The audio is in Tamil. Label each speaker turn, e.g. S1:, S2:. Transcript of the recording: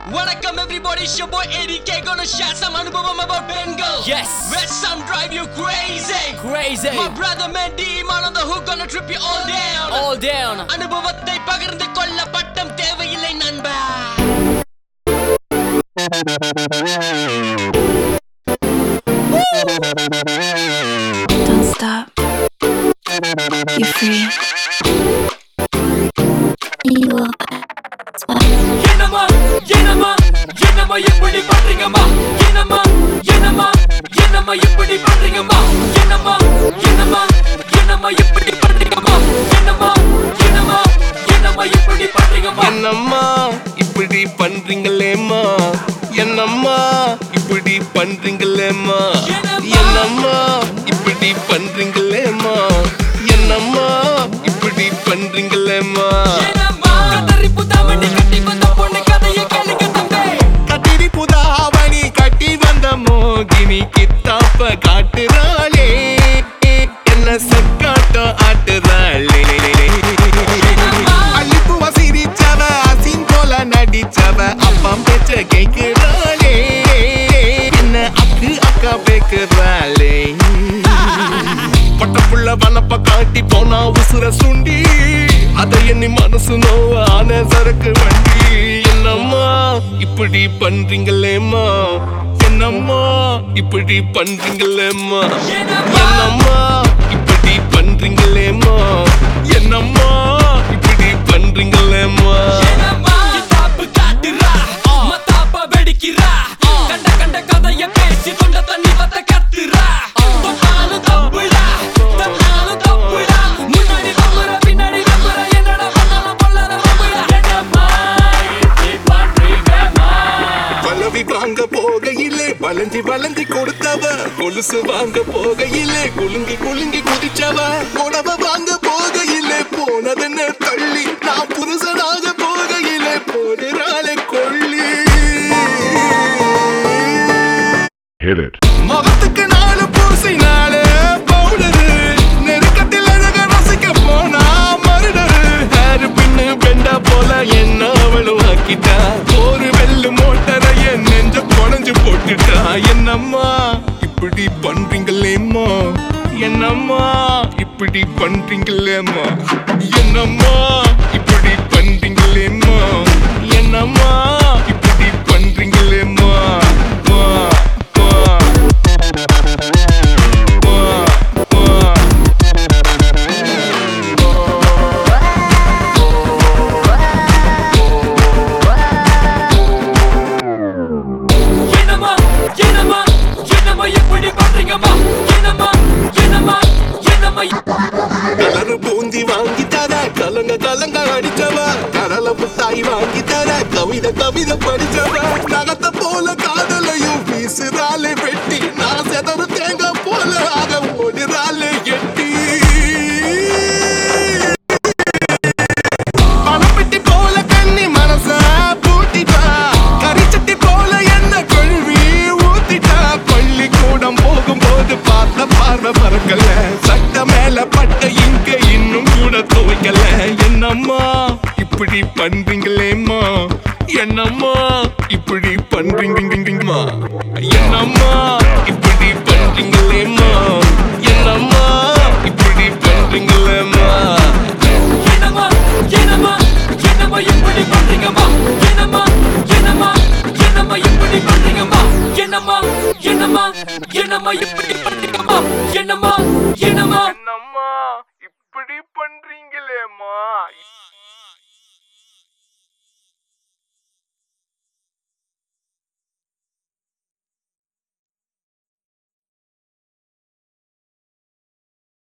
S1: Welcome everybody, it's your boy ADK gonna share some anubhavam about Bengal.
S2: Yes.
S1: Let some drive you crazy.
S2: Crazy.
S1: My brother Mendy, man on the hook gonna trip you all down.
S2: All down.
S1: அனுபவத்தை பகிர்ந்து கொள்ள பட்டம் தேவையில்லை நண்பா
S3: Don't stop. You're free. You are.
S2: என்னம்மா என்னம்மா என்னம்மா எப்படி பண்றீங்கம்மா என்னம்மா என்னம்மா என்னம்மா எப்படி பண்றீங்கம்மா என்னம்மா என்னம்மா என்னம்மா எப்படி பண்றீங்கம்மா என்னம்மா என்னம்மா என்னம்மா எப்படி பண்றீங்கம்மா
S4: என்னம்மா இப்படி பண்றீங்களேம்மா என்னம்மா இப்படி பண்றீங்களேம்மா என்னம்மா இப்படி பண்றீங்களேம்மா என்னம்மா இப்படி பண்றீங்களேம்மா
S2: என்னம்மா கதறி புதாமணி கட்டி வந்த பொண்ணு கதையை கேளுங்க தம்பி
S4: கட்டிரி புதாவணி கட்டி வந்த மோகினி கித்தாப்ப காட்டுறாளே என்ன சக்காட்டம் ஆட்டுறாளே அள்ளிப்புவ சிரிச்சவ அசின் போல நடிச்சவ அப்பம் பேச்ச கேக்குறாளே என்ன அக்கு அக்கா பேக்குறாளே பட்டப்புள்ள வனப்ப காட்டி போனா உசுர சுண்டி அதை எண்ணி மனசு நோவ ஆன சரக்கு வண்டி என்னம்மா இப்படி பண்றீங்களேம்மா என்னம்மா இப்படி பண்றீங்களேம்மா என்னம்மா இப்படி பண்றீங்களேம்மா என்னம்மா இப்படி பண்றீங்களேம்மா
S2: என்னம்மா கிதாப்பு காட்டுறா மத்தாப்ப வெடிக்கிறா கண்ட கண்ட கதைய பேசி தொண்ட தண்ணி வத்த கத்துறா தொட்டாலும் தப்புடா தட்டாலும் தப்புடா முன்னாடி தப்புற பின்னாடி தப்புற என்னடா பண்ணாலும் பொல்லாத தப்புடா என்னம்மா இப்படி பண்றீங்கம்மா
S4: பலவி வாங்க போகையிலே வளைஞ்சி வளைஞ்சி கொடுத்தவ கொலுசு வாங்க போகையிலே குலுங்கி குலுங்கி குதிச்சவ புடவ வாங்க போகையிலே போனதென்ன தள்ளி நான் புருஷனாக போகையிலே போடுறாளே கொள்ளி
S5: Hit it.
S4: முகத்துக்கு நாலு பூசினாலே பவுடரு நெருக்கத்தில் அழக ரசிக்க போனா மருடரு ஹேரு பின்னு பெண்ட போல என்ன அவளும் ஆக்கிட்டா ஒரு வெள்ளு மோட்டரைய நெஞ்ச குழஞ்சு போட்டுட்டா என்னம்மா இப்படி பண்றீங்களேம்மா என்னம்மா இப்படி பண்றீங்களேம்மா என்னம்மா இப்படி பண்றீங்களேம்மா என்னம்மா இப்படி பண்றீங்களேம்மா மா, மா.
S2: என்னம்மா என்னம்மா என்னம்மா எப்படி பண்றீங்கம்மா என்னம்மா என்னம்மா என்னம்மா
S4: கலரு பூந்தி வாங்கி தர கலங்க கலங்க அடிச்சவ கரல புத்தாய் வாங்கி தர கவிதை கவிதை படிச்சவ நகத்த போல காதலையும் வீசுறாளே வெட்டி நான் செதறு தேங்காய் போல ஆக ஓடுறாளே எட்டி பணப்பெட்டி போல கண்ணி மனச பூட்டிட்டா கரிச்சட்டி போல என்ன கொள்வி ஊத்திட்டா பள்ளிக்கூடம் போகும்போது பார்த்த பார்வை பறக்கல சட்ட மேல பட்ட இங்க இன்னும் கூட துவைக்கல என்னம்மா இப்படி பண்றீங்களேம்மா என்னம்மா இப்படி பண்றீங்கம்மா என்னம்மா இப்படி பண்றீங்களேம்மா என்னம்மா இப்படி பண்றீங்களேம்மா
S2: என்னம்மா என்னம்மா என்னம்மா எப்படி பண்றீங்கம்மா என்னம்மா என்னம்மா என்னம்மா எப்படி பண்றீங்கம்மா என்னம்மா என்னம்மா என்னம்மா எப்படி பண்றீங்கம்மா என்னம்மா என்னம்மா
S4: என்னம்மா இப்படி பண்றீங்களேம்மா